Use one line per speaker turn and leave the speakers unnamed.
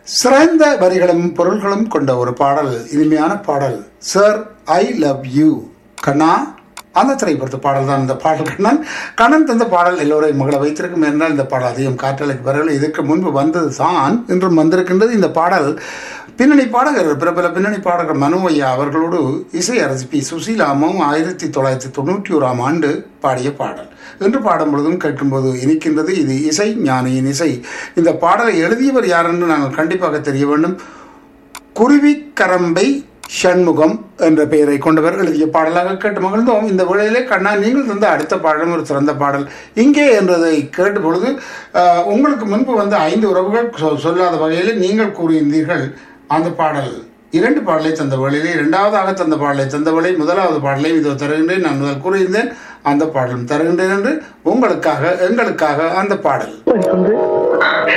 சிறந்த வரிகளும் பொருள்களும் கொண்ட ஒரு பாடல் இனிமையான பாடல் sir I love you Kanna அந்த திரைப்படத்து பாடல் தான் இந்த பாடல் கண்ணன் கண்ணன் தந்த பாடல் எல்லோரையும் மகளை வைத்திருக்கும் என்றால் இந்த பாடல் அதிகம் காற்றலைக்கு வரவில்லை இதற்கு முன்பு வந்தது தான் இன்றும் வந்திருக்கின்றது இந்த பாடல் பின்னணி பாடகர் பிரபல பின்னணி பாடகர் மனு ஐயா அவர்களோடு இசை அரசி பி சுசீலாமும் ஆயிரத்தி தொள்ளாயிரத்தி தொண்ணூற்றி ஓராம் ஆண்டு பாடிய பாடல் என்று பாடும் பொழுதும் கேட்கும்போது இனிக்கின்றது இது இசை ஞானியின் இசை இந்த பாடலை எழுதியவர் யார் என்று நாங்கள் கண்டிப்பாக தெரிய வேண்டும் குருவி கரம்பை ஷண்முகம் என்ற பெயரை கொண்டவர் எழுதிய பாடலாக கேட்டு மகிழ்ந்தோம் இந்த வேளையிலே கண்ணா நீங்கள் தந்த அடுத்த பாடலும் ஒரு சிறந்த பாடல் இங்கே என்றதை கேட்ட பொழுது அஹ், உங்களுக்கு முன்பு வந்த ஐந்து உறவுகள் சொ- சொல்லாத வகையில் நீங்கள் கூறியிருந்தீர்கள் அந்த பாடல் இரண்டு பாடலை தந்த வேளையிலே இரண்டாவதாக தந்த பாடலை தந்த வேளை முதலாவது பாடலை இதோ தருகின்றேன் நான் முதல் கூறியிருந்தேன் அந்த பாடலும் தருகின்றேன் என்று உங்களுக்காக எங்களுக்காக அந்த பாடல்